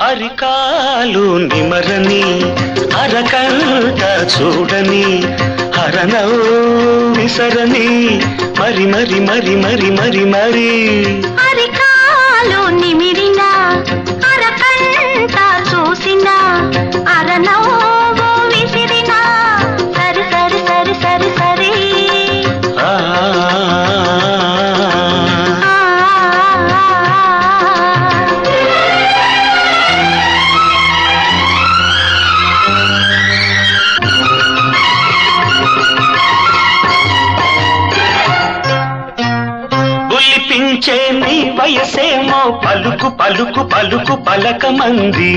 అరికాలు నిమరని అరకంట చూడని హరనవు విసరని మరి మరి మరి మరి మరి మరి అరికాలు నిమిరిన అరకంట చూసిన అరనవ్వు విసిరిన సరి సరి సరి సరి సరి ఆ ఆ, ఆ, ఆ. బులిపించే నీ వయసేమో పలుకు పలుకు పలుకు పలకమంది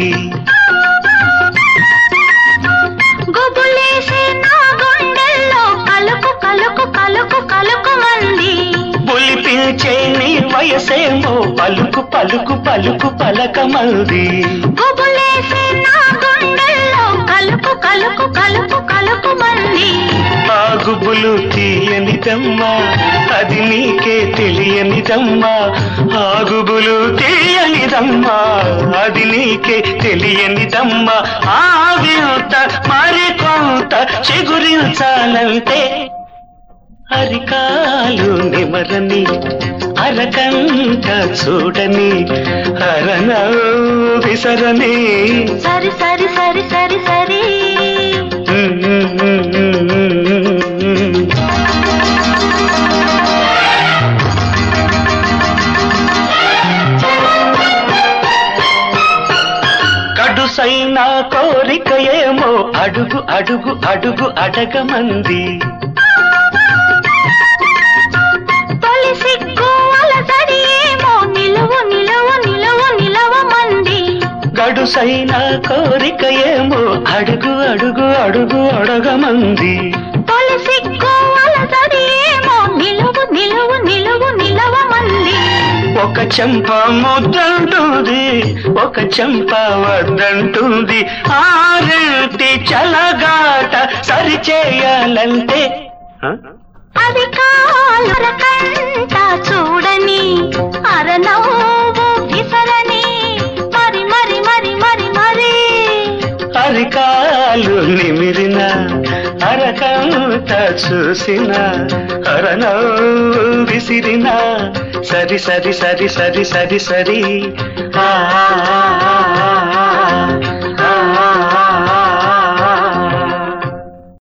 గుబులేసే నా గుండెల్లో కలుకు కలుకు కలుకు కలుకు మంది బులిపించే నీ వయసేమో పలుకు పలుకు పలుకు పలకమంది గుబులేసే నా గుండెల్లో కలుకు కలుకు కలుకు కలుకు మంది ఆగుబులు తీయనిదమ్మా అది నీకే తెలియనిదమ్మా ఆగుబులు తీయనిదమ్మా అది నీకే తెలియనిదమ్మా ఆ వింత మరికొంత చిగురించాలంటే అరికాలు నిమరని అరకంట చూడని అరన విసరని సరి సరి సరి సరి సరి కడుసైన కోరిక ఏమో అడుగు అడుగు అడుగు అడగమంది తొలి సిగ్గు అలసడి ఏమో నిలువు నిలువు నిలువు నిలవ మంది గడుసైన కోరిక ఏమో అడుగు అడుగు అడుగు అడగమంది తొలి సిగ్గు అలసడి ఏమో నిలువు నిలువు నిలువు నిలవ మంది ఒక చెంప ముద్దంటుంది ఒక చెంప వద్దంటుంది ఆరింటి చలగాట సరిచేయాలంటే ఆ? అది కాలరకంట చూడని అరనవ్వు విసరని మరి మరి మరి మరి మరి అరికాలు నిమిరిన అరకంట చూసిన అరన విసిరిన సరి సరి సరి సరి సరి సరి ఆ, ఆ, ఆ, ఆ, ఆ.